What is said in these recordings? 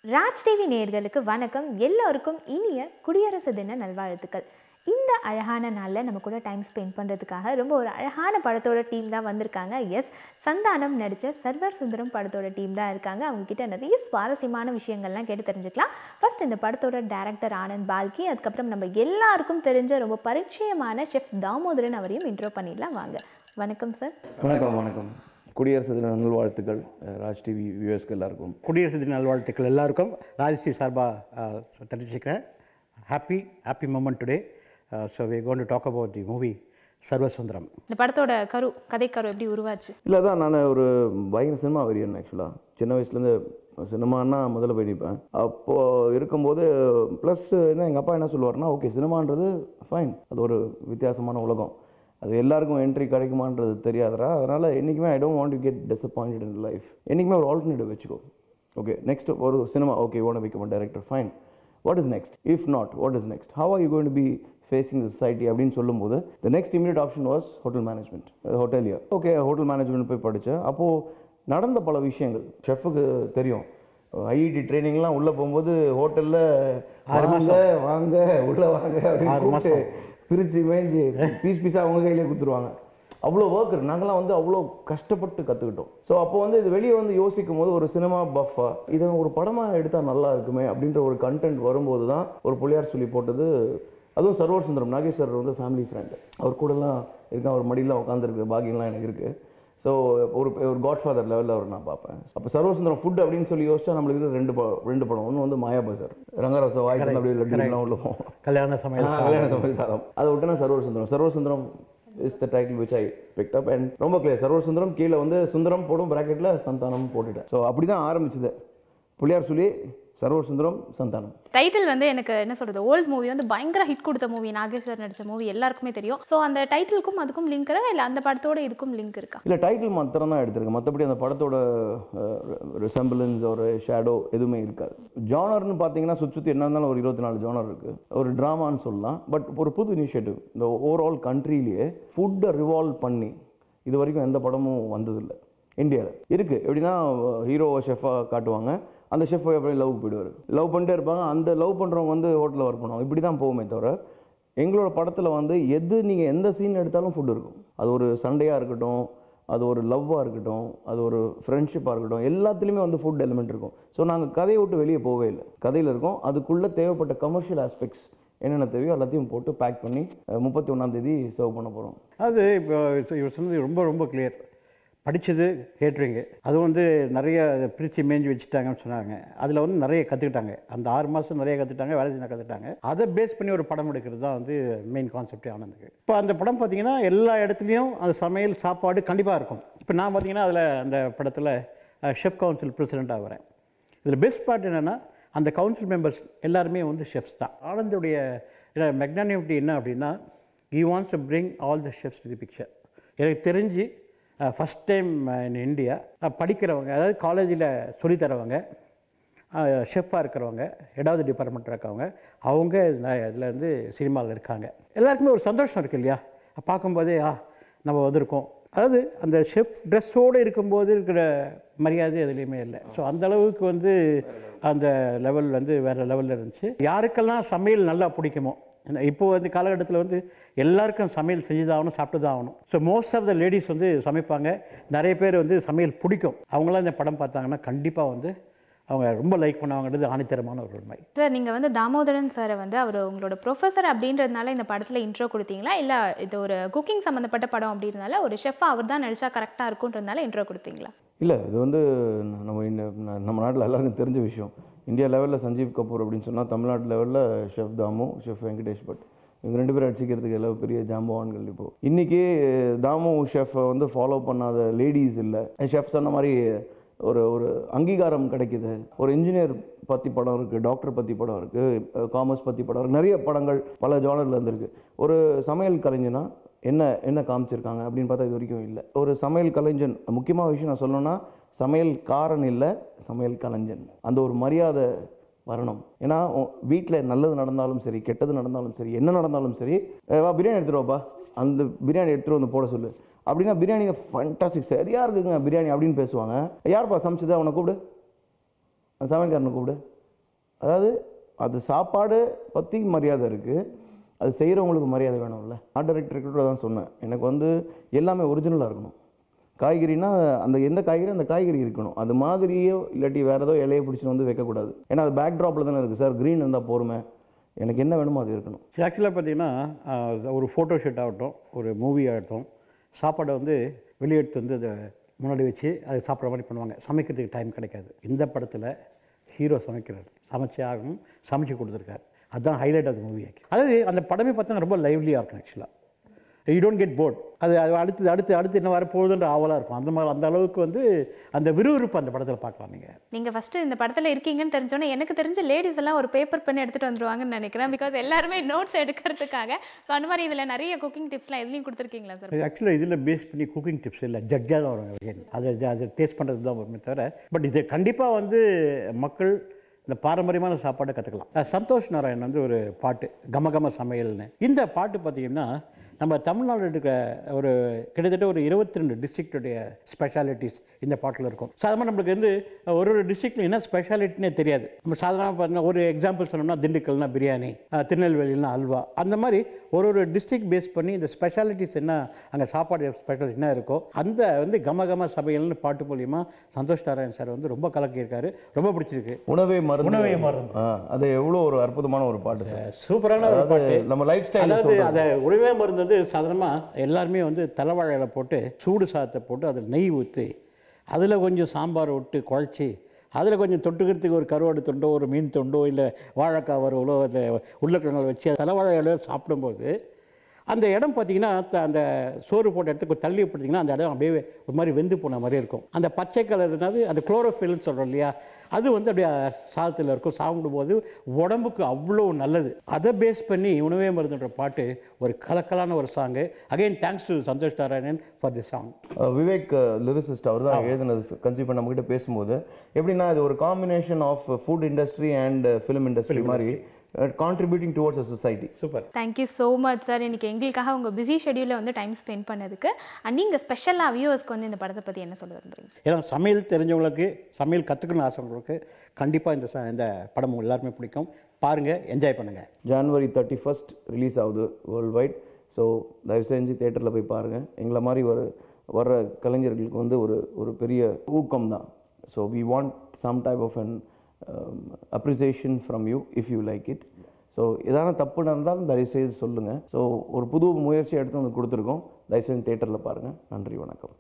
Raj TV நேயர்களுக்கு வணக்கம் எல்லோருக்கும் இனிய குடியரசு தின நல்வாழ்த்துக்கள் இந்த அழகான நாளில் நம்ம கூட டைம் ஸ்பெண்ட் பண்ணுறதுக்காக ரொம்ப ஒரு அழகான படத்தோட டீம் தான் வந்திருக்காங்க எஸ் சந்தானம் நடித்த சர்வர் சுந்தரம் படத்தோட டீம் தான் இருக்காங்க அவங்க கிட்ட நிறைய சுவாரஸ்யமான விஷயங்கள்லாம் கேட்டு தெரிஞ்சுக்கலாம் ஃபர்ஸ்ட் இந்த படத்தோட டேரக்டர் ஆனந்த் பால்கி அதுக்கப்புறம் நம்ம எல்லாருக்கும் தெரிஞ்ச ரொம்ப பரிச்சயமான செஃப் தாமோதரன் அவரையும் இன்ட்ரோ பண்ணிடலாம் வாங்க வணக்கம் சார் வணக்கம் வணக்கம் குடியரசு தின நல்வாழ்த்துக்கள் அஹ், ராஜ் டிவி வியூவர்ஸ்க்கு எல்லாருக்கும் குடியரசு தின நல்வாழ்த்துக்கள் எல்லாருக்கும் ராஜஸ்ரீ சார்பாக தெரிவிச்சுக்கிறேன் happy happy moment today so we gone to talk about the movie Server Sundaram இந்த படத்தோட கரு கதை கரு எப்படி உருவாச்சு இல்லை தான் நான் ஒரு பயங்கர சினிமா வெறியன் ஆக்சுவலாக சின்ன வயசுலேருந்து சினிமான்னா முதல்ல போய் நிற்பேன் அப்போது இருக்கும்போது ப்ளஸ் என்ன எங்கள் அப்பா என்ன சொல்லுவார்னா ஓகே சினிமான்றது ஃபைன் அது ஒரு வித்தியாசமான உலகம் அது எல்லாருக்கும் என்ட்ரி கிடைக்குமான்றது தெரியாதரா அதனால் என்றைக்குமே I don't want to get disappointed in life என்றைக்குமே ஒரு ஆல்டர்னேட்டிவ் வச்சுக்கோ ஓகே நெக்ஸ்ட் ஒரு cinema okay own become director fine what is next if not what is next how are you going to be facing society அப்படின்னு சொல்லும்போது the next immediate option was hotel management hotelier okay hotel management போய் படித்தேன் அப்போது நடந்த பல விஷயங்கள் ஷெஃபுக்கு தெரியும் IIT ட்ரைனிங்லாம் உள்ளே போகும்போது ஹோட்டலில் வாங்க வாங்க உள்ளே வாங்க அப்படின்னு ஆறு கூப்பிட்டு பிரித்து மேய்ஞ்சி பீஸ் பீஸாக அவங்க கையிலே கொடுத்துருவாங்க அவ்வளோ ஒர்க் இருக்கு நாங்களாம் வந்து அவ்வளோ கஷ்டப்பட்டு கற்றுக்கிட்டோம் ஸோ அப்போ வந்து இது வெளியே வந்து யோசிக்கும் போது ஒரு சினிமா பஃபா இதை ஒரு படமாக எடுத்தால் நல்லா இருக்குமே அப்படின்ற ஒரு கண்டென்ட் வரும்போது தான் ஒரு புள்ளியார் சொல்லி போட்டது அதுவும் சர்வர் சுந்தரம் நாகேஷ் சார் வந்து ஃபேமிலி ஃப்ரெண்டு அவர் கூடலாம் இருக்கேன் அவர் மடியில் உட்காந்துருக்கு பாக்கியம்லாம் எனக்கு இருக்குது ஸோ ஒரு ஒரு காட்ஃபாதர் லெவலில் அவர் நான் பார்ப்பேன் அப்போ சர்வசுந்தரம் ஃபுட் அப்படின்னு சொல்லி யோசிச்சா நம்மளுக்கு இருக்கிற ரெண்டு படம் ரெண்டு படம் ஒன்று வந்து மாயா பஜார் ரங்கராச வாய் தந்து அப்படியே லட்டுலாம் உள்ள போகும் கல்யாண சமையல் ஆ, கல்யாண சமையல் சாதம் அதை விட்டுனா Server Sundaram Server Sundaram is the title which I picked up and ரொம்ப கிளியர் சர்வர் சுந்தரம் கீழே வந்து சுந்தரம் போடும் பிராக்கெட்டில் சந்தானம் போட்டுட்டேன் ஸோ அப்படி தான் ஆரம்பிச்சது புள்ளியார் சொல்லி சர்வர் சுந்தரம் சந்தானம் டைட்டில் வந்து எனக்கு என்ன சொல்றது ஓல்ட் மூவி வந்து பயங்கர ஹிட் கொடுத்த மூவி நாகேஷ் சார் நடிச்ச மூவி எல்லாருக்குமே தெரியும் ஸோ அந்த டைட்டிலுக்கும் அதுக்கும் லிங்க் இருக்கா இல்லை அந்த படத்தோட இதுக்கும் லிங்க் இருக்கா இல்லை டைட்டில் மாத்திரம் தான் எடுத்திருக்கேன் மற்றபடி அந்த படத்தோட ரிசம்பிளன்ஸ் ஒரு ஷேடோ எதுவுமே இருக்காது ஜானர்னு பார்த்தீங்கன்னா சுற்றி சுற்றி என்ன இருந்தாலும் ஒரு இருபத்தி நாலு ஜானர் இருக்குது ஒரு ட்ராமான்னு சொல்லலாம் பட் ஒரு புது இனிஷியேட்டிவ் இந்த ஓவரால் கண்ட்ரிலேயே ஃபுட்டை ரிவால்வ் பண்ணி இது வரைக்கும் எந்த படமும் வந்ததில்லை இந்தியாவில் இருக்குது எப்படின்னா ஹீரோவை ஷெஃபாக காட்டுவாங்க அந்த ஷெஃப் எப்படி லவ் போயிடுவார் லவ் பண்ணிட்டே இருப்பாங்க அந்த லவ் பண்ணுறவங்க வந்து ஹோட்டலில் ஒர்க் பண்ணுவாங்க இப்படி தான் போகுமே தவிர எங்களோட படத்தில் வந்து எது நீங்கள் எந்த சீன் எடுத்தாலும் ஃபுட் இருக்கும் அது ஒரு சண்டையாக இருக்கட்டும் அது ஒரு லவ்வாக இருக்கட்டும் அது ஒரு ஃப்ரெண்ட்ஷிப்பாக இருக்கட்டும் எல்லாத்துலேயுமே வந்து ஃபுட் எலிமெண்ட் இருக்கும் ஸோ நாங்கள் கதையை விட்டு வெளியே போகவே இல்லை கதையில் இருக்கோம் அதுக்குள்ளே தேவைப்பட்ட கமர்ஷியல் ஆஸ்பெக்ட்ஸ் என்னென்ன தேவையோ எல்லாத்தையும் போட்டு பேக் பண்ணி முப்பத்தி ஒன்றாந்தேதி சர்வ் பண்ண போகிறோம் அது இப்போ இவர் சொன்னது ரொம்ப ரொம்ப கிளியர் படித்தது கேட்ரிங்கு அது வந்து நிறைய பிரித்து மேய்ஞ்சி வச்சுட்டாங்கன்னு சொன்னாங்க அதில் வந்து நிறைய கற்றுக்கிட்டாங்க அந்த ஆறு மாதம் நிறைய கற்றுட்டாங்க வேலை செஞ்ச கற்றுட்டாங்க அதை பேஸ் பண்ணி ஒரு படம் எடுக்கிறது தான் வந்து மெயின் கான்செப்டே ஆனந்துக்கு இப்போ அந்த படம் பார்த்தீங்கன்னா எல்லா இடத்துலையும் அந்த சமையல் சாப்பாடு கண்டிப்பாக இருக்கும் இப்போ நான் பார்த்தீங்கன்னா அதில் அந்த படத்தில் ஷெஃப் கவுன்சில் பிரசிடெண்ட்டாக வரேன் இதில் பெஸ்ட் பார்ட் என்னென்னா அந்த கவுன்சில் மெம்பர்ஸ் எல்லாருமே வந்து ஷெஃப்ஸ் தான் ஆனந்துடைய மெக்னானிமிட்டி என்ன அப்படின்னா he wants to bring all the chefs to the picture எனக்கு தெரிஞ்சு ஃபஸ்ட் டைம் இன் இந்தியா படிக்கிறவங்க அதாவது காலேஜில் சொல்லித்தரவங்க ஷெஃப்பாக இருக்கிறவங்க ஏதாவது டிபார்ட்மெண்ட்டில் இருக்கவங்க அவங்க இதில் வந்து சினிமாவில் இருக்காங்க எல்லாருக்குமே ஒரு சந்தோஷம் இருக்கு இல்லையா பார்க்கும்போதே ஆ நம்ம வந்திருக்கோம் அதாவது அந்த ஷெஃப் ட்ரெஸ்ஸோடு இருக்கும்போது இருக்கிற மரியாதை எதுலேயுமே இல்லை ஸோ அந்த அளவுக்கு வந்து அந்த லெவல் வந்து வேறு லெவலில் இருந்துச்சு யாருக்கெல்லாம் சமையல் நல்லா பிடிக்குமோ ஏன்னா இப்போ வந்து காலகட்டத்தில் வந்து எல்லாருக்கும் சமையல் செஞ்சு தான் ஆகணும் சாப்பிட்டு தான் ஆகணும் so most of the ladies வந்து சமைப்பாங்க நிறைய பேர் வந்து சமையல் பிடிக்கும் அவங்களாம் இந்த படம் பார்த்தாங்கன்னா கண்டிப்பாக வந்து அவங்க ரொம்ப லைக் பண்ணுவாங்கன்றது ஆணித்தரமான ஒரு உண்மை சார் நீங்கள் வந்து தாமோதரன் சாரை வந்து அவர் உங்களோட ப்ரொஃபஸர் அப்படின்றதுனால இந்த படத்தில் இன்ட்ரோ கொடுத்தீங்களா இல்லை இது ஒரு குக்கிங் சம்மந்தப்பட்ட படம் அப்படின்றதுனால ஒரு ஷெஃபாக அவர் தான் நடிச்சா கரெக்டாக இருக்குன்றதுனால இன்ட்ரோ கொடுத்தீங்களா இல்லை இது வந்து நம்ம இந்த ந- நம்ம நாட்டில் எல்லாருக்கும் தெரிஞ்ச விஷயம் இந்தியா லெவலில் சஞ்சீவ் கபூர் அப்படின்னு சொன்னால் தமிழ்நாட்டு லெவலில் chef Damu chef Venkatesh but இவங்க ரெண்டு பேரும் அடிச்சிக்கிறதுக்கு எல்லாம் பெரிய ஜாம்பவான்கள் இப்போது இன்றைக்கி தாமு ஷெஃப்பை வந்து ஃபாலோ பண்ணாத லேடிஸ் இல்லை ஷெஃப் சொன்ன மாதிரி ஒரு ஒரு அங்கீகாரம் கிடைக்குது ஒரு இன்ஜினியர் பற்றி படம் இருக்குது டாக்டர் பற்றி படம் இருக்குது காமர்ஸ் பற்றி படம் இருக்குது நிறைய படங்கள் பல ஜானரில் இருந்திருக்கு ஒரு சமையல் கலைஞனா என்ன என்ன காமிச்சிருக்காங்க அப்படின்னு பார்த்தா இது வரைக்கும் இல்லை ஒரு சமையல் கலைஞன் முக்கியமான விஷயம் நான் சொல்லணும்னா சமையல் காரன் இல்லை சமையல் கலைஞன் அந்த ஒரு மரியாதை வரணும் ஏன்னா வீட்டில் நல்லது நடந்தாலும் சரி கெட்டது நடந்தாலும் சரி என்ன நடந்தாலும் சரி "ஏய், வா பிரியாணி எடுத்துட்டு வாப்பா அந்த பிரியாணி எடுத்துட்டு வந்து போட சொல்லு அப்படின்னா பிரியாணி ஃபண்டாஸ்டிக் சரியாக இருக்குங்க பிரியாணி அப்படின்னு பேசுவாங்க யார்ப்பா சமைச்சது அவனை கூப்பிடு அந்த சமையல்காரனை கூப்பிடு அதாவது அது சாப்பாடு பற்றி மரியாதை இருக்குது அது செய்கிறவங்களுக்கு மரியாதை வேணும்ல ஆர்ட் டைரக்டர் கூட தான் சொன்னேன் எனக்கு வந்து எல்லாமே ஒரிஜினலாக இருக்கணும் காய்கறினா அந்த எந்த காய்கறி அந்த காய்கறி இருக்கணும் அது மாதிரியே இல்லாட்டி வேறு ஏதோ இலையை பிடிச்சிட்டு வந்து வைக்கக்கூடாது ஏன்னா அது பேக் ட்ராப்பில் தானே இருக்குது சார் க்ரீன் இருந்தால் போருமே எனக்கு என்ன வேணுமோ அது இருக்கணும் ஆக்சுவலாக பார்த்தீங்கன்னா ஆஹ், ஒரு ஃபோட்டோ ஷூட் ஆகட்டும் ஒரு மூவி ஆகட்டும் சாப்பாடை வந்து வெளியெடுத்து வந்து அதை முன்னாடி வச்சு அது சாப்பிட்ற மாதிரி பண்ணுவாங்க சமைக்கிறதுக்கு டைம் கிடைக்காது இந்த படத்தில் ஹீரோ சமைக்கிறார் சமைச்சே ஆகணும் சமைச்சு கொடுத்துருக்காரு அதுதான் ஹைலைட் ஆஃப் மூவி அதாவது அந்த படமே பார்த்தீங்கன்னா ரொம்ப லைவ்லியாக இருக்கும் ஆக்சுவலாக யூ டோன்ட் கெட் போர்ட் அது அது அடுத்து அடுத்து அடுத்து என்ன வரப்போகுதுன்ற ஆவலாக இருக்கும் அந்த மாதிரி அந்த அளவுக்கு வந்து அந்த விறுவிறுப்பு அந்த படத்தில் பார்க்கலாம் நீங்கள் நீங்கள் ஃபஸ்ட்டு இந்த படத்தில் இருக்கீங்கன்னு தெரிஞ்சோன்னே எனக்கு தெரிஞ்ச லேடிஸ் எல்லாம் ஒரு பேப்பர் பண்ணி எடுத்துகிட்டு வந்துருவாங்கன்னு நினைக்கிறேன் பிகாஸ் எல்லாருமே நோட்ஸ் எடுக்கிறதுக்காக ஸோ அந்த மாதிரி இதில் நிறைய குக்கிங் டிப்ஸ்லாம் எதுலையும் கொடுத்துருக்கீங்களா சார் ஆக்சுவலாக இதில் பேஸ் பண்ணி குக்கிங் டிப்ஸ் இல்லை ஜட்ஜாக தான் வரும் again. அது அது- அது டேஸ்ட் பண்ணுறது தான் வருமே தவிர பட் இது கண்டிப்பாக வந்து மக்கள் இந்த பாரம்பரியமான சாப்பாடை கற்றுக்கலாம் சந்தோஷ் நாராயண் வந்து ஒரு பாட்டு கம கம சமையல்னு இந்த பாட்டு பார்த்தீங்கன்னா நம்ம தமிழ்நாடு இருக்க ஒரு கிட்டத்தட்ட ஒரு இருபத்தி ரெண்டு டிஸ்ட்ரிக்டுடைய ஸ்பெஷாலிட்டிஸ் இந்த பாட்டில் இருக்கும் சாதாரணமாக நம்மளுக்கு வந்து ஒரு ஒரு டிஸ்ட்ரிக்ட்ல என்ன ஸ்பெஷாலிட்டினே தெரியாது நம்ம சாதாரணமாக பார்த்தீங்கன்னா ஒரு எக்ஸாம்பிள் சொன்னோம்னா திண்டுக்கல்னா பிரியாணி அஹ், திருநெல்வேலினா அல்வா அந்த மாதிரி ஒரு ஒரு டிஸ்ட்ரிக்ட் பேஸ் பண்ணி இந்த ஸ்பெஷாலிட்டிஸ் என்ன அங்கே சாப்பாடு ஸ்பெஷல் என்ன இருக்கோ அந்த வந்து கம கம சபைகள்னு பாட்டு மூலியமா சந்தோஷ் நாராயண் சார் வந்து ரொம்ப கலக்கியிருக்காரு ரொம்ப பிடிச்சிருக்கு உணவே மருந்து உணவே மருந்து. ஆ, அது எவ்வளோ ஒரு அற்புதமான ஒரு பாட்டு சார் சூப்பரான ஒரு அதாவது பாட்டு நம்ம லைஃப் ஸ்டைல் அதாவது அதை உணவே மருந்து வந்து சாதாரணமாக எல்லாருமே வந்து தலைவாழையில போட்டு சூடு சாதத்தை போட்டு அதில் நெய் ஊற்றி அதில் கொஞ்சம் சாம்பார் விட்டு குழச்சி அதில் கொஞ்சம் தொட்டுக்கிறதுக்கு ஒரு கருவாடு தொண்டோ ஒரு மீன் தொண்டோ இல்லை வாழைக்காய் வறுவலோ இல்லை உருளைக்கிழங்கு வச்சு தலைவாழை இலையோ சாப்பிடும்போது அந்த இடம் பார்த்தீங்கன்னா த- அந்த சோறு போட்ட இடத்துக்கு ஒரு தள்ளி போட்டிங்கன்னா அந்த இடம் அப்படியே ஒரு மாதிரி வெந்து போன மாதிரி இருக்கும் அந்த பச்சை கலர்னாது அந்த குளோரோஃபில்னு சொல்கிறோம் இல்லையா அது வந்து அப்படியே சாதத்தில் இருக்கும் சாப்பிடும்போது உடம்புக்கு அவ்வளோ நல்லது அதை பேஸ் பண்ணி உணவே மருந்துன்ற பாட்டு ஒரு கலக்கலான ஒரு song again thanks to Santhosh Narayanan for the song uh Vivek lyricist அவர் தான் எழுதினது கன்சியூ பண்ண நம்மகிட்ட பேசும்போது எப்படின்னா இது ஒரு combination of food industry and film industry மாதிரி contributing towards a society super thank you so much sir இன்னைக்கு எங்களுக்காக உங்கள் பிஸி ஷெடியூலில் வந்து டைம் ஸ்பெண்ட் பண்ணதுக்கு அண்ட் நீங்கள் ஸ்பெஷலாக வியூவர்ஸ்க்கு வந்து இந்த படத்தை பற்றி என்ன சொல்ல விரும்புறீங்க ஏன்னா சமையல் தெரிஞ்சவங்களுக்கு சமையல் கற்றுக்கணும்னு ஆசைங்களுக்கு கண்டிப்பாக இந்த ச- இந்த படம் எல்லாருமே பிடிக்கும் பாருங்கள் என்ஜாய் பண்ணுங்கள் ஜான்வரி தேர்ட்டி ஃபஸ்ட் ரிலீஸ் ஆகுது வேர்ல்டு வைட் ஸோ தயவு செஞ்சு தேட்டரில் போய் பாருங்கள் எங்களை மாதிரி ஒரு வர்ற கலைஞர்களுக்கு வந்து ஒரு ஒரு பெரிய ஊக்கம் தான் so we want some type of an appreciation from you if you like it so எதான தப்பு நடந்தாலும் தயவுசெய்து சொல்லுங்கள் ஸோ ஒரு புது முயற்சி எடுத்து வந்து கொடுத்துருக்கோம் தயவுசெய்து தேட்டரில் பாருங்கள் நன்றி வணக்கம்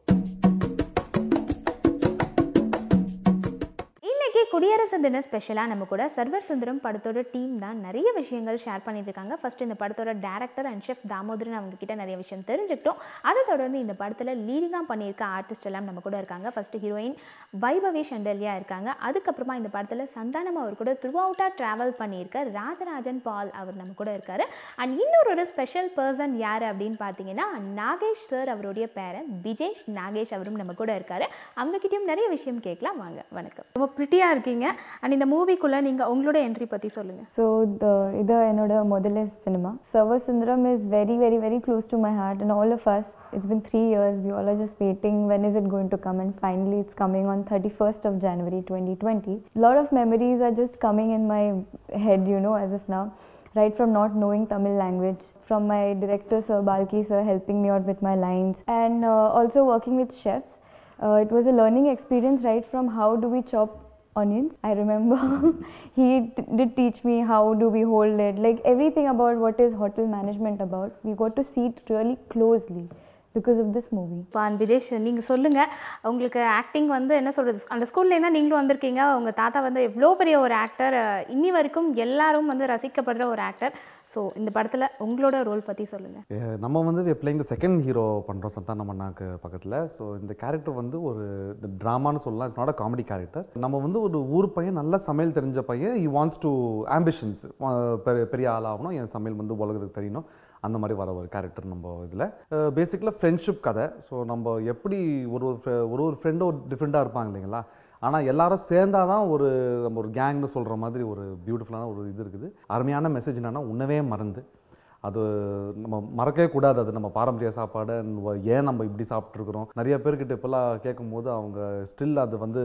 இன்னைக்கு குடியரசு தின ஸ்பெஷலாக நம்ம கூட சர்வர் சுந்தரம் படத்தோட டீம் தான் நிறைய விஷயங்கள் ஷேர் பண்ணிட்டு இருக்காங்க ஃபர்ஸ்ட் இந்த படத்தோட டேரக்டர் அண்ட் ஷெஃப் தாமோதரன் அவங்க கிட்ட நிறைய விஷயம் தெரிஞ்சுக்கிட்டோம் அதை தொடர்ந்து இந்த படத்தில் லீடிங்காக பண்ணியிருக்க ஆர்டிஸ்ட் எல்லாம் நம்ம கூட இருக்காங்க ஃபர்ஸ்ட் ஹீரோயின் வைபவி சண்டல்யா இருக்காங்க அதுக்கப்புறமா இந்த படத்தில் சந்தானம் அவர் கூட த்ரூ அவுட்டாக ட்ராவல் பண்ணியிருக்க ராஜராஜன் பால் அவர் நம்ம கூட இருக்காரு அண்ட் இன்னொரு ஒரு ஸ்பெஷல் பர்சன் யார் அப்படின்னு பார்த்தீங்கன்னா நாகேஷ் சார் அவருடைய பேரன் விஜேஷ் நாகேஷ் அவரும் நம்ம கூட இருக்காரு அவங்ககிட்டயும் நிறைய விஷயம் கேட்கலாம் வாங்க வணக்கம் ரொம்ப ப்ரிட்டியாக இருக்கீங்க அண்ட் இந்த மூவிக்குள்ளே நீங்கள் உங்களோட என்ட்ரி பற்றி சொல்லுங்கள் ஸோ இது என்னோட முதல்ல cinema Server Sundaram is very very very close to my heart and all of us It's been three years. We all are just waiting. When is it going to come? And finally, it's coming on 31st of January 2020. A lot of memories are just coming in my head, you know, as of now. Right from not knowing Tamil language, from my director, Sir Balki, sir, helping me out with my lines, and uh, also working with chefs. Uh, it was a learning experience right from how do we chop onions. I remember he t- did teach me how do we hold it, like everything about what is hotel management about. We got to see it really closely because of this movie. பான் விஜேஷ் நீங்கள் சொல்லுங்கள் உங்களுக்கு acting வந்து என்ன சொல்கிறது அந்த ஸ்கூல்லேருந்து தான் நீங்களும் வந்திருக்கீங்க உங்கள் தாத்தா வந்து எவ்வளோ பெரிய ஒரு ஆக்டர் இன்னி வரைக்கும் எல்லாரும் வந்து ரசிக்கப்படுற ஒரு ஆக்டர் ஸோ இந்த படத்தில் உங்களோட ரோல் பற்றி சொல்லுங்கள் அஹ் நம்ம வந்து பிள்ளைங்க செகண்ட் ஹீரோ பண்ணுறோம் சந்தானம் அண்ணாக்கு பக்கத்தில் ஸோ இந்த கேரக்டர் வந்து ஒரு ட்ராமான்னு சொல்லலாம் it's not a comedy character நம்ம வந்து ஒரு ஊர் பையன் நல்ல சமையல் தெரிஞ்ச பையன் ஹி வாண்ட்ஸ் டு ஆம்பிஷன்ஸ் பெரிய ஆளாகணும் என் சமையல் வந்து உலகத்துக்கு தெரியணும் அந்த மாதிரி வர ஒரு கேரக்டர் நம்ம இதில் பேசிக்கலாக ஃப்ரெண்ட்ஷிப் கதை ஸோ நம்ம எப்படி ஒரு ஒரு fri- ஒரு ஒரு ஃப்ரெண்டும் ஒரு டிஃப்ரெண்ட்டாக இருப்பாங்க இல்லைங்களா ஆனால் எல்லாரும் சேர்ந்தாதான் தான் ஒரு நம்ம ஒரு கேங்னு சொல்கிற மாதிரி ஒரு பியூட்டிஃபுல்லான ஒரு இது இருக்குது அருமையான மெசேஜ் என்னன்னா உணவே மறந்து அது நம்ம மறக்கவே கூடாது அது நம்ம பாரம்பரிய சாப்பாடு and வ- ஏன் நம்ம இப்படி சாப்பிட்ருக்குறோம் நிறைய பேர்கிட்ட இப்போல்லாம் கேட்கும்போது அவங்க ஸ்டில் அது வந்து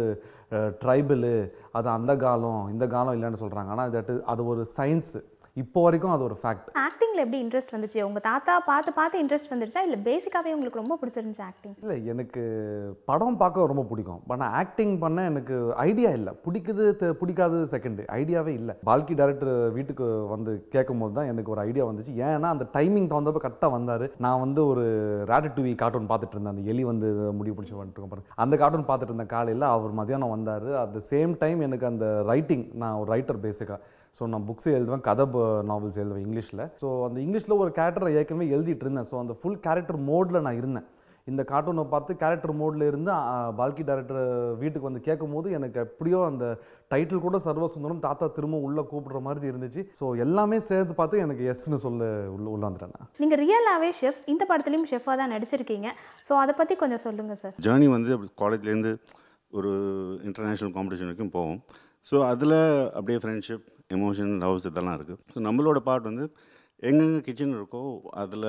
ட்ரைபலு அது அந்த காலம் இந்த காலம் இல்லைன்னு சொல்கிறாங்க ஆனால் தட் அது ஒரு சயின்ஸு இப்போ வரைக்கும் அது ஒரு ஃபேக்ட் ஆக்டிங்கில் எப்படி இன்ட்ரெஸ்ட் வந்துச்சு உங்கள் தாத்தா பார்த்து பார்த்து இன்ட்ரெஸ்ட் வந்துருச்சா இல்லை பேசிக்காகவே உங்களுக்கு ரொம்ப பிடிச்சிருந்துச்சு ஆக்டிங் இல்லை எனக்கு படம் பார்க்க ரொம்ப பிடிக்கும் பட் நான் ஆக்டிங் பண்ண எனக்கு ஐடியா இல்லை பிடிக்குது தெ- பிடிக்காதது செகண்டு ஐடியாவே இல்லை பால்கி டேரக்டர் வீட்டுக்கு வந்து கேட்கும் போது தான் எனக்கு ஒரு ஐடியா வந்துச்சு ஏன்னா அந்த டைமிங் தகுந்தப்ப கரெக்டாக வந்தார் நான் வந்து ஒரு ரேட்டு டிவி கார்ட்டூன் பார்த்துட்டு இருந்தேன் அந்த எலி வந்து முடிவு பிடிச்சி வந்துட்டு பாருங்க அந்த கார்ட்டூன் பார்த்துட்டு இருந்தேன் காலையில் அவர் மதியானம் வந்தார் அட் த சேம் டைம் எனக்கு அந்த ரைட்டிங் நான் ஒரு ரைட்டர் பேசிக்காக ஸோ நான் புக்ஸ் எழுதுவேன் கதை நாவல்ஸ் எழுதுவேன் இங்கிலீஷில் ஸோ அந்த இங்கிலீஷில் ஒரு கேரக்டரை ஏற்கனவே எழுதிட்டு இருந்தேன் ஸோ அந்த ஃபுல் கேரக்டர் மோடில் நான் இருந்தேன் இந்த கார்ட்டூனை பார்த்து கேரக்டர் மோடில் இருந்து ஆ, பால்கி டேரக்டர் வீட்டுக்கு வந்து கேட்கும்போது எனக்கு எப்படியோ அந்த டைட்டில் கூட சர்வசுந்தரம் தாத்தா திரும்ப உள்ளே கூப்பிடுற மாதிரி இருந்துச்சு ஸோ எல்லாமே சேர்த்து பார்த்து எனக்கு எஸ்ன்னு சொல்ல உள்ள உள்ள வந்துட்டேன் நான் நீங்கள் ரியலாகவே ஷெஃப் இந்த படத்துலையும் ஷெஃபாக தான் நடிச்சிருக்கீங்க ஸோ அதை பற்றி கொஞ்சம் சொல்லுங்கள் சார் ஜேர்னி வந்து காலேஜ்லேருந்து ஒரு இன்டர்நேஷ்னல் காம்படிஷன் வரைக்கும் போவோம் ஸோ அதில் அப்படியே ஃப்ரெண்ட்ஷிப் எமோஷன் லவ்ஸ் இதெல்லாம் இருக்குது ஸோ நம்மளோட பார்ட் வந்து எங்கெங்கே கிச்சன் இருக்கோ அதில்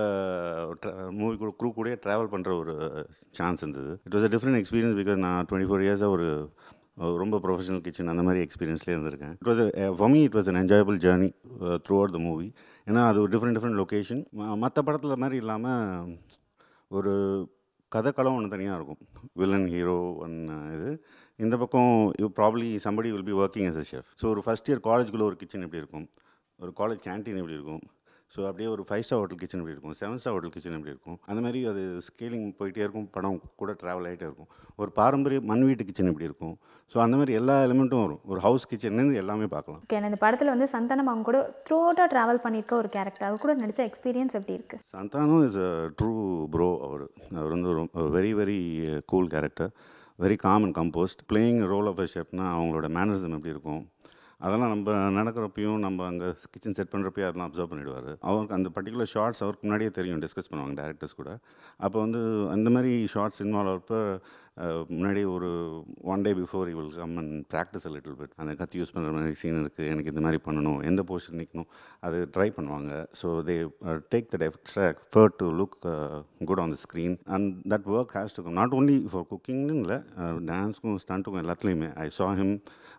மூவி கூட க்ரூ கூட ட்ராவல் பண்ணுற ஒரு சான்ஸ் இருந்தது it was a different experience because நான் டுவெண்ட்டி ஃபோர் இயர்ஸாக ஒரு அஹ், ரொம்ப ப்ரொஃபஷனல் கிச்சன் அந்த மாதிரி எக்ஸ்பீரியன்ஸ்லேயே இருந்திருக்கேன் it was for me it was an enjoyable journey throughout the movie ஏன்னா அது ஒரு டிஃப்ரெண்ட் டிஃப்ரெண்ட் லொக்கேஷன் மற்ற படத்தில் மாதிரி இல்லாமல் ஒரு கதைக்களம் ஒன்று தனியாக இருக்கும் வில்லன் ஹீரோ ஒன்று இது இந்த பக்கம் you probably somebody will be working as a chef so ஒரு ஃபஸ்ட் இயர் காலேஜ்குள்ளே ஒரு கிச்சன் எப்படி இருக்கும் ஒரு காலேஜ் கேண்டீன் எப்படி இருக்கும் ஸோ அப்படியே ஒரு ஃபைவ் ஸ்டார் ஹோட்டல் கிச்சன் எப்படி இருக்கும் செவன் ஸ்டார் ஹோட்டல் கிச்சன் எப்படி இருக்கும் அந்த மாதிரி அது ஸ்கேலிங் போயிட்டே இருக்கும் படம் கூட ட்ராவல் ஆகிட்டே இருக்கும் ஒரு பாரம்பரிய மண் வீட்டு கிச்சன் எப்படி இருக்கும் ஸோ அந்த மாதிரி எல்லா எலிமெண்ட்டும் வரும் ஒரு ஹவுஸ் கிச்சன்லேருந்து எல்லாமே பார்க்கலாம் ஓகே இந்த படத்தில் வந்து சந்தானம் அவங்க கூட த்ரூ அவுட்டாக ட்ராவல் பண்ணியிருக்க ஒரு கேரக்டர் அவர் கூட நடித்த எக்ஸ்பீரியன்ஸ் எப்படி இருக்குது Santhanam is a true bro அவர் அவர் வந்து ஒரு very very cool character very calm and composed playing role of a ஷெஃப்னா அவங்களோட மேனரிசம் எப்படி இருக்கும் அதெல்லாம் நம்ம நடக்கிறப்பையும் நம்ம அங்கே கிச்சன் செட் பண்ணுறப்பையும் அதெல்லாம் அப்சர்வ் பண்ணிடுவார் அவருக்கு அந்த பர்டிகுலர் ஷார்ட்ஸ் அவருக்கு முன்னாடியே தெரியும் டிஸ்கஸ் பண்ணுவாங்க டேரக்டர்ஸ் கூட அப்போ வந்து அந்த மாதிரி ஷார்ட்ஸ் இன்வால்வ் ஆகிறப்ப முன்னாடி ஒரு one day before will come and practice little bit அந்த கத்தி யூஸ் பண்ணுற மாதிரி சீன் இருக்குது எனக்கு இந்த மாதிரி பண்ணணும் எந்த போர்ஷன் நிற்கணும் அது ட்ரை பண்ணுவாங்க so they take that extra effort to look good on the screen and that work has to come not only for குக்கிங்னு இல்லை டான்ஸுக்கும் ஸ்டண்ட்டுக்கும் எல்லாத்துலேயுமே I saw him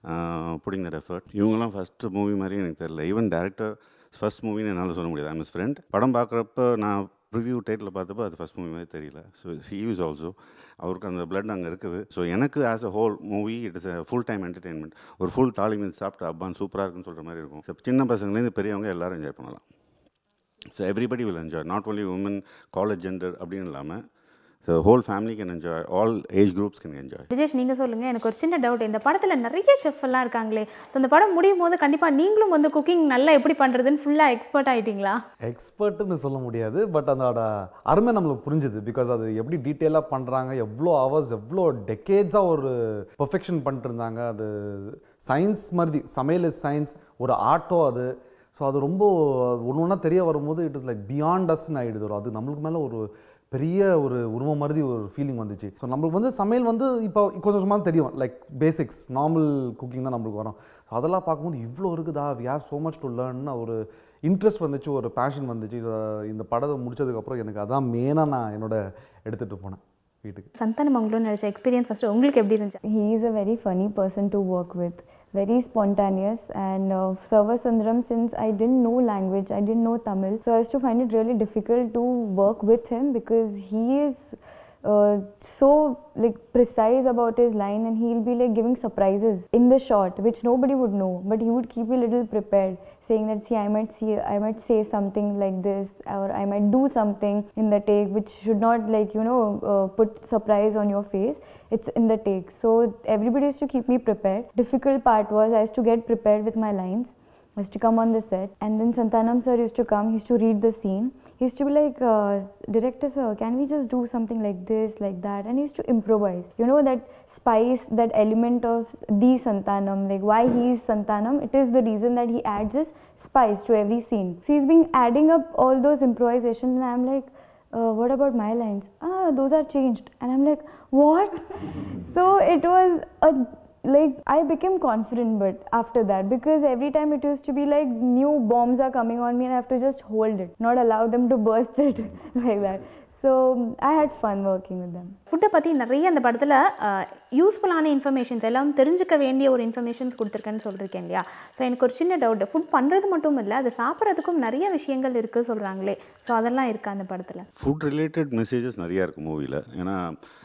putting that effort இவங்கெல்லாம் ஃபஸ்ட்டு மூவி மாதிரி எனக்கு தெரியல ஈவன் டேரக்டர் ஃபர்ஸ்ட் மூவின்னு என்னால் சொல்ல முடியாது ஐம் இஸ் ஃப்ரெண்ட் படம் பார்க்குறப்ப நான் ப்ரிவ்யூ டைட்டில் பார்த்தப்போ அது ஃபஸ்ட் மூவி மாதிரி தெரியல ஸோ ஹி இஸ் ஆல்சோ அவருக்கு அந்த பிளட் அங்கே இருக்குது ஸோ எனக்கு as a whole movie it is a full time entertainment ஒரு ஃபுல் தாலி மீன் சாப்பிட்டு அப்பான் சூப்பராக இருக்குன்னு சொல்கிற மாதிரி இருக்கும் So, சின்ன பசங்கலேருந்து பெரியவங்க எல்லாரும் என்ஜாய் பண்ணலாம் so everybody will enjoy not only women college gender அப்படின்னு இல்லாமல் so whole family can enjoy all age groups can enjoy Vijesh நீங்கள் சொல்லுங்கள் எனக்கு ஒரு சின்ன டவுட் இந்த படத்தில் நிறைய செஃப் எல்லாம் இருக்காங்களே ஸோ இந்த படம் முடியும் போது கண்டிப்பாக நீங்களும் வந்து குக்கிங் நல்லா எப்படி பண்ணுறதுன்னு ஃபுல்லாக எக்ஸ்பர்ட் ஆகிட்டீங்களா எக்ஸ்பர்ட்டுன்னு சொல்ல முடியாது பட் அதோட அருமை நம்மளுக்கு புரிஞ்சுது பிகாஸ் அது எப்படி டீட்டெயிலாக பண்ணுறாங்க எவ்வளோ ஹவர்ஸ் எவ்வளோ டெக்கேட்ஸாக ஒரு பெர்ஃபெக்ஷன் பண்ணிட்டு இருந்தாங்க அது சயின்ஸ் மாதிரி சமையல் சயின்ஸ் ஒரு ஆர்ட்டோ அது ஸோ அது ரொம்ப ஒன்று ஒன்றா தெரிய வரும்போது இட் இஸ் லைக் பியாண்ட் அஸ்ன்னு ஆகிடுது ஒரு அது நம்மளுக்கு மேலே ஒரு பெரிய ஒரு உருவம் மாதிரி ஒரு ஃபீலிங் வந்துச்சு ஸோ நம்மளுக்கு வந்து சமையல் வந்து இப்போ கொஞ்சம் கொஞ்சமாக தெரியும் லைக் பேசிக்ஸ் நார்மல் குக்கிங் தான் நம்மளுக்கு வரும் So அதெல்லாம் பார்க்கும்போது இவ்வளோ இருக்குதா we have so much to learn ஒரு இன்ட்ரெஸ்ட் வந்துச்சு ஒரு பேஷன் வந்துச்சு So இந்த படத்தை முடிச்சதுக்கப்புறம் எனக்கு அதான் மெயினாக நான் என்னோட எடுத்துகிட்டு போனேன் வீட்டுக்கு சந்தானம் அவங்களும் நடிச்ச எக்ஸ்பீரியன்ஸ் ஃபஸ்ட்டு உங்களுக்கு எப்படி இருந்துச்சு He is a very funny person to work with, very spontaneous. And uh, Sarva Sundaram, since I didn't know language, I didn't know Tamil, so I used to find it really difficult to work with him because he is uh, so like precise about his line and he'll be like giving surprises in the shot which nobody would know but he would keep you a little prepared saying that see i might see i might say something like this or i might do something in the take which should not like you know uh, put surprise on your face it's in the take so everybody used to keep me prepared difficult part was i used to get prepared with my lines I used to come on the set and then Santanam sir used to come, he used to read the scene. He used to be like, uh, director sir, can we just do something like this, like that? And he used to improvise. You know that spice, that element of the Santanam, like why he is Santanam, it is the reason that he adds this spice to every scene. So he's been adding up all those improvisations and I'm like, uh, what about my lines? Ah, those are changed. And I'm like, what? so it was a like I became confident but after that because every time it used to be like new bombs are coming on me and I have to just hold it, not allow them to burst it like that. So I had fun working with them. ஃபுட்டை பற்றி நிறைய அந்த படத்தில் யூஸ்ஃபுல்லான informations எல்லாம் தெரிஞ்சுக்க வேண்டிய ஒரு இன்ஃபர்மேஷன்ஸ் கொடுத்துருக்கேன்னு சொல்லியிருக்கேன் இல்லையா ஸோ எனக்கு ஒரு சின்ன டவுட் ஃபுட் பண்ணுறது மட்டும் இல்லை அது சாப்பிட்றதுக்கும் நிறைய விஷயங்கள் இருக்குது சொல்கிறாங்களே ஸோ அதெல்லாம் இருக்கா அந்த படத்தில் ஃபுட் ரிலேட்டட் மெசேஜஸ் நிறையா இருக்குது மூவியில் ஏன்னா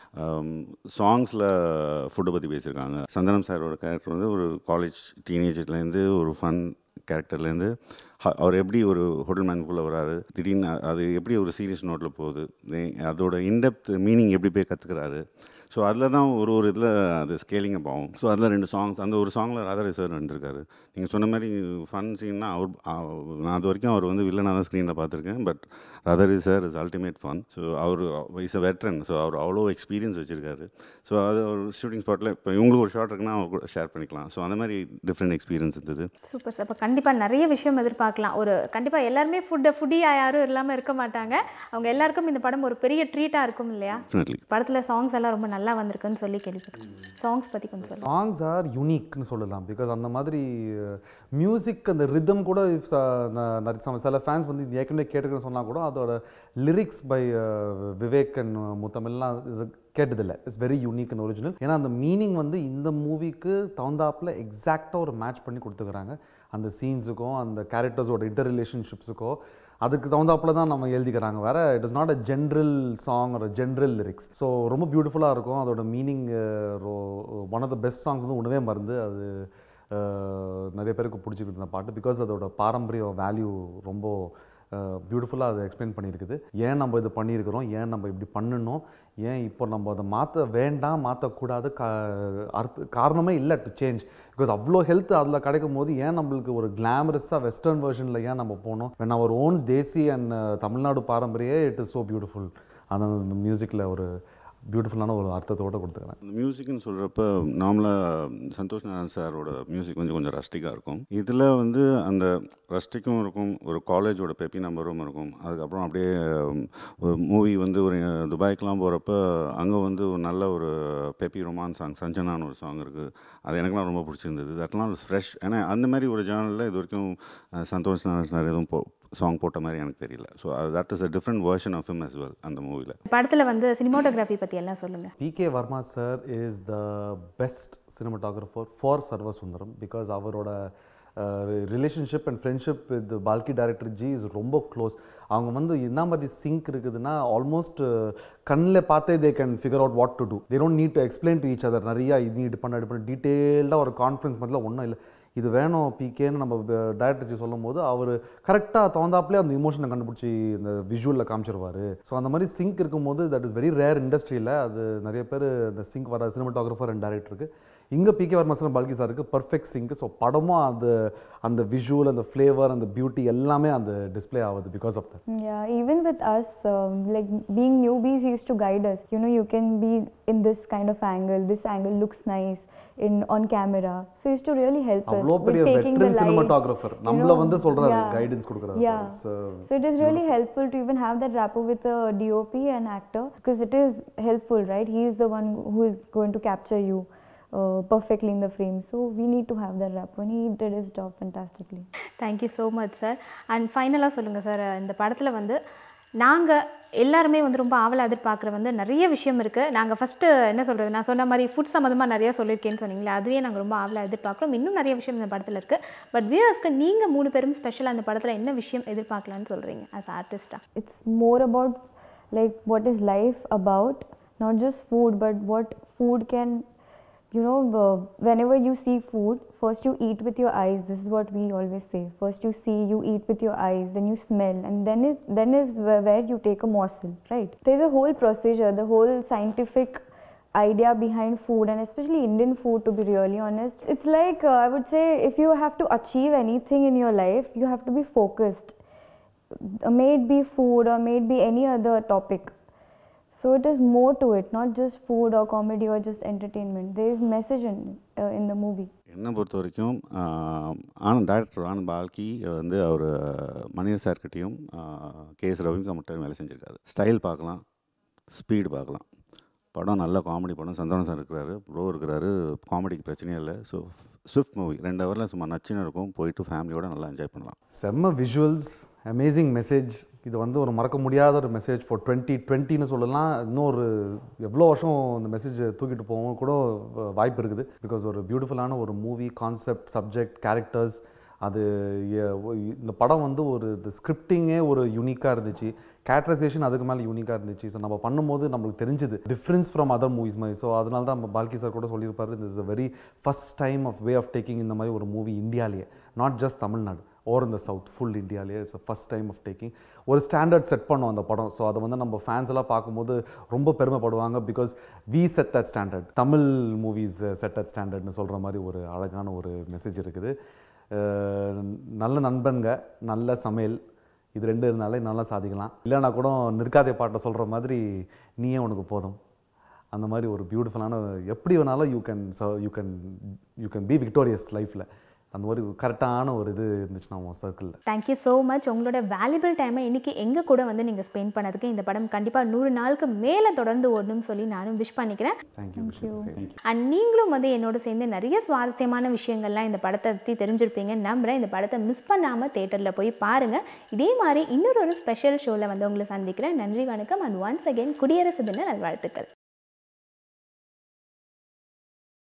சாங்ஸில் ஃபுட்டை பற்றி பேசியிருக்காங்க சந்தனம் சாரோட கேரக்டர் வந்து ஒரு காலேஜ் டீனேஜர்லேருந்து ஒரு ஃபன் கேரக்டர்லேருந்து அவர் எப்படி ஒரு ஹோட்டல் மேனுக்குள்ளே வராரு திடீர்னு அ- அது எப்படி ஒரு சீரியஸ் நோட்டில் போகுது then அதோட இன்டெப்த் மீனிங் எப்படி போய் கற்றுக்கிறாரு ஸோ அதில் தான் ஒரு ஒரு இதில் அது ஸ்கேலிங் அப் ஆகும் ஸோ அதில் ரெண்டு சாங்ஸ் அந்த ஒரு சாங்கில் ராதாரி சார் வந்திருக்காரு நீங்கள் சொன்ன மாதிரி ஃபன் சீன்னா அவர் அவ- நான் அது வரைக்கும் அவர் வந்து வில்லனாக தான் ஸ்க்ரீனில் பார்த்துருக்கேன் but Radharavi sir is ultimate fun so அவர் இஸ் அ வெட்ரன் ஸோ அவர் அவ்வளோ எக்ஸ்பீரியன்ஸ் வச்சுருக்காரு ஸோ அது ஒரு ஷூட்டிங் ஸ்பாட்டில் இப்போ இவங்களுக்கு ஒரு ஷார்ட் இருக்குன்னா அவர் கூட ஷேர் பண்ணிக்கலாம் ஸோ அந்த மாதிரி டிஃப்ரெண்ட் எக்ஸ்பீரியன்ஸ் இருந்தது சூப்பர் சார் அப்போ கண்டிப்பாக நிறைய விஷயம் எதிர்பார்க்கலாம் ஒரு கண்டிப்பாக எல்லாருமே ஃபுட்டை ஃபுட்டியாக யாரும் இல்லாமல் இருக்க மாட்டாங்க அவங்க எல்லாருக்கும் இந்த படம் ஒரு பெரிய ட்ரீட்டாக இருக்கும் இல்லையா டெஃபினெட்லி படத்தில் சாங்ஸ் எல்லாம் ரொம்ப நல்லா வந்திருக்குன்னு சொல்லி கேள்விப்பட்டேன் சாங்ஸ் பற்றி கொஞ்சம் சொல்லுங்கள் சாங்ஸ் ஆர் யூனிக்னு சொல்லலாம் பிகாஸ் அந்த மாதிரி மியூசிக் அந்த ரிதம் கூட if, uh, ந- நிறைய சம- சில ஃபேன்ஸ் வந்து இது ஏற்கனவே கேட்டுக்கன்னு சொன்னால் கூட அதோட லிரிக்ஸ் பை விவேக் அண்ட் முத்தமிழ்லாம் இது கேட்டதில்லை it's very unique and original ஏன்னா அந்த மீனிங் வந்து இந்த மூவிக்கு தகுந்தாப்பில் எக்ஸாக்டாக ஒரு மேட்ச் பண்ணி கொடுத்துக்கிறாங்க அந்த சீன்ஸுக்கும் அந்த கேரக்டர்ஸோட இன்டர் ரிலேஷன்ஷிப்ஸுக்கோ அதுக்கு தகுந்தாப்புல தான் நம்ம எழுதிக்கிறாங்க வேற it is not a general song ஒரு ஜென்ரல் லிரிக்ஸ் ஸோ ரொம்ப பியூட்டிஃபுல்லாக இருக்கும் அதோட meaning one of the best songs வந்து உணவே மருந்து அது அஹ், நிறைய பேருக்கு பிடிச்சிருக்கு இந்த பாட்டு பிகாஸ் அதோட பாரம்பரிய வேல்யூ ரொம்ப பியூட்டிஃபுல்லாக அதை எக்ஸ்பிளைன் பண்ணியிருக்குது ஏன் நம்ம இது பண்ணியிருக்கிறோம் ஏன் நம்ம இப்படி பண்ணணும் ஏன் இப்போ நம்ம அதை மாற்ற வேண்டாம் மாற்றக்கூடாது கா அர்த்த காரணமே இல்லை டு சேஞ்ச் பிகாஸ் அவ்வளோ ஹெல்த் அதில் கிடைக்கும் போது ஏன் நம்மளுக்கு ஒரு கிளாமரஸாக வெஸ்டர்ன் வெர்ஷனில் ஏன் நம்ம போகணும் when our own desi and Tamil Nadu பாரம்பரிய இட் இஸ் ஸோ பியூட்டிஃபுல் அந்த மியூசிக்கில் ஒரு பியூட்டிஃபுல்லான ஒரு அர்த்தத்தோடு கொடுத்துக்கிறேன் அந்த மியூசிக்னு சொல்கிறப்ப நார்மலாக சந்தோஷ் நாராயண் சாரோட மியூசிக் கொஞ்சம் கொஞ்சம் ரஸ்டிக்காக இருக்கும் இதில் வந்து அந்த ரஸ்டிக்கும் இருக்கும் ஒரு காலேஜோட பெப்பி நம்பரும் இருக்கும் அதுக்கப்புறம் அப்படியே உம், ஒரு மூவி வந்து ஒரு துபாய்க்கெலாம் போகிறப்ப அங்கே வந்து ஒரு நல்ல ஒரு பெப்பி ரொமான் சாங் சஞ்சனான்னு ஒரு சாங் இருக்குது அது எனக்குலாம் ரொம்ப பிடிச்சிருந்தது தட்லாம் ஃப்ரெஷ் ஏன்னா அந்த மாதிரி ஒரு ஜேர்னலில் இது வரைக்கும் அஹ், சந்தோஷ் நாராயண் சார் எதுவும் போ சாங் போட்ட மாதிரி எனக்கு தெரியல so that is a different version of him as well அந்த மூவியில் படத்தில் வந்து சினிமோட்டோகிராஃபி பற்றி எல்லாம் சொல்லுங்கள் P K Varma sir is the best cinematographer for Server Sundaram because அவரோட relationship and friendship with Balki director ji is ரொம்ப க்ளோஸ் அவங்க வந்து என்ன மாதிரி சிங்க் இருக்குதுன்னா ஆல்மோஸ்ட் கண்ணில் பார்த்தே they can figure out what to do they don't need to explain to each other நிறையா இது இது பண்ண இது பண்ண டீட்டெயில்டாக ஒரு கான்ஃபிடன்ஸ் மட்டும் ஒன்றும் இல்லை இது வேணும் பிகேன்னு நம்ம டைரக்டர் ஜி சொல்லும் போது அவர் கரெக்டாக தகுந்தாப்புலே அந்த இமோஷனை கண்டுபிடிச்சி இந்த விஷுவலில் காமிச்சிருவாரு ஸோ அந்த மாதிரி சிங்க் இருக்கும்போது தட் இஸ் வெரி ரேர் இண்டஸ்ட்ரியில் அது நிறைய பேர் இந்த சிங்க் வர சினிமாட்டோகிராஃபர் அண்ட் டேரக்டருக்கு இங்கே பிகே வர்மசன் பல்கி சாருக்கு பர்ஃபெக்ட் சிங்க் ஸோ படமும் அந்த அந்த விஷுவல் அந்த ஃப்ளேவர் அந்த பியூட்டி எல்லாமே அந்த டிஸ்ப்ளே ஆகுது because of that Yeah, even with us, um, like being newbies, he used to guide us. You know, you can be in this kind of angle. This angle looks nice in on camera. So he used to really help us. அவ்வளோ with பெரிய taking the veteran lights, cinematographer you நம்மள know, வந்து சொல்கிறாரு yeah. Guidance கொடுக்குறாரு Yeah. So, So it is really helpful to even have that rapport with a DOP and actor because it is helpful, right? He is the one who is going to capture you uh, perfectly in the frame. So we need to have that rapport, and he did his job fantastically. Thank you so much sir and ஃபைனலாக சொல்லுங்கள் sir இந்த படத்தில் வந்து நாங்கள் எல்லாருமே வந்து ரொம்ப ஆவலாக எதிர்பார்க்குற வந்து நிறைய விஷயம் இருக்குது நாங்கள் ஃபஸ்ட்டு என்ன சொல்கிறது நான் சொன்ன மாதிரி ஃபுட் சம்மந்தமாக நிறைய சொல்லியிருக்கேன்னு சொன்னீங்களே அதுவே நாங்கள் ரொம்ப ஆவலாக எதிர்பார்க்குறோம் இன்னும் நிறைய விஷயம் இந்த படத்தில் இருக்குது பட் வியூவர்ஸ்க்கு நீங்கள் மூணு பேரும் ஸ்பெஷலாக அந்த படத்தில் என்ன விஷயம் எதிர்பார்க்கலான்னு சொல்கிறீங்க ஆஸ் ஆர்டிஸ்ட்டாக It's more about like what is life about, not just food, but what food can, you know, uh, whenever you see food, first you eat with your eyes. This is what we always say. First you see, you eat with your eyes, then you smell, and then is then is where, where you take a morsel, right? There's a whole procedure, the whole scientific idea behind food and especially Indian food to be really honest. It's like uh, I would say if you have to achieve anything in your life, you have to be focused uh, may it be food or may it be any other topic. So it is more to it, not just food or comedy or just entertainment. There is message in uh, in the movie. என்னை பொறுத்த வரைக்கும் ah, Anand director Anand Balki வந்து அவர் மணியர் சார்கிட்டையும் K S ரவிக்கும் மட்டும் வேலை செஞ்சுருக்காரு ஸ்டைல் பார்க்கலாம் ஸ்பீடு பார்க்கலாம் படம் நல்ல காமெடி படம் சந்தானம் சார் இருக்கிறாரு ப்ரோ இருக்கிறாரு காமெடிக்கு பிரச்சனையே இல்லை ஸோ ஸ்விஃப்ட் மூவி ரெண்டு ஹவரில் சும்மா நச்சுன்னு இருக்கும் போயிட்டு ஃபேமிலியோட நல்லா என்ஜாய் பண்ணலாம் செம்ம விஷுவல்ஸ் அமேசிங் மெசேஜ் இது வந்து ஒரு மறக்க முடியாத ஒரு மெசேஜ் ஃபார் டுவெண்ட்டி டுவெண்ட்டின்னு சொல்லலாம் இன்னொரு எவ்வளோ வருஷம் இந்த மெசேஜ் தூக்கிட்டு போகவும் கூட வ- வாய்ப்பு இருக்குது பிகாஸ் ஒரு பியூட்டிஃபுல்லான ஒரு மூவி கான்செப்ட் சப்ஜெக்ட் கேரக்டர்ஸ் அது எ- ஒ- இந்த படம் வந்து ஒரு இந்த ஸ்கிரிப்டிங்கே ஒரு யூனிக்காக இருந்துச்சு கேரக்டரைசேஷன் அதுக்கு மேலே யூனிக்காக இருந்துச்சு ஸோ நம்ம பண்ணும்போது நம்மளுக்கு தெரிஞ்சுது டிஃப்ரென்ஸ் ஃப்ரம் அதர் மூவிஸ் மாதிரி ஸோ அதனால தான் நம்ம பால்கி சார் கூட சொல்லியிருப்பாரு this is a very first time of way of taking இந்த மாதிரி ஒரு மூவி இந்தியாலேயே நாட் ஜஸ்ட் தமிழ்நாடு ஓர் இந்த சவுத் ஃபுல் இந்தியாலேயே it's first time of taking ஒரு ஸ்டாண்டர்ட் செட் பண்ணோம் அந்த படம் ஸோ அதை வந்து நம்ம ஃபேன்ஸ் எல்லாம் பார்க்கும்போது ரொம்ப பெருமைப்படுவாங்க because we set that standard Tamil movies set that ஸ்டாண்டர்ட்னு சொல்கிற மாதிரி ஒரு அழகான ஒரு மெசேஜ் இருக்குது அஹ் நல்ல நண்பன்க நல்ல சமையல் இது ரெண்டு இருந்தாலே நல்லா சாதிக்கலாம் இல்லைனா கூட நிற்காதே பாட்டை சொல்கிற மாதிரி நீயே உனக்கு போதும் அந்த மாதிரி ஒரு பியூட்டிஃபுல்லான எப்படி வேணாலும் you can you can you can be victorious லைஃப்பில் அந்த மாதிரி கரெக்டான ஒரு இது இருந்துச்சுன்னா உன் சர்க்கிளில் தேங்க்யூ ஸோ மச் உங்களோட வேல்யூபிள் டைமை இன்றைக்கி எங்கள் கூட வந்து நீங்கள் ஸ்பெண்ட் பண்ணதுக்கு இந்த படம் கண்டிப்பாக நூறு நாளுக்கு மேலே தொடர்ந்து ஓடணும்னு சொல்லி நானும் விஷ் பண்ணிக்கிறேன் தேங்க்யூ தேங்க்யூ அண்ட் நீங்களும் வந்து என்னோட சேர்ந்து நிறைய சுவாரஸ்யமான விஷயங்கள்லாம் இந்த படத்தை பற்றி தெரிஞ்சிருப்பீங்க நம்புகிறேன் இந்த படத்தை மிஸ் பண்ணாமல் தேட்டரில் போய் பாருங்கள் இதே மாதிரி இன்னொரு ஒரு ஸ்பெஷல் ஷோவில் வந்து உங்களை சந்திக்கிறேன் நன்றி வணக்கம் அண்ட் ஒன்ஸ் அகைன் குடியரசு தின நல்வாழ்த்துக்கள்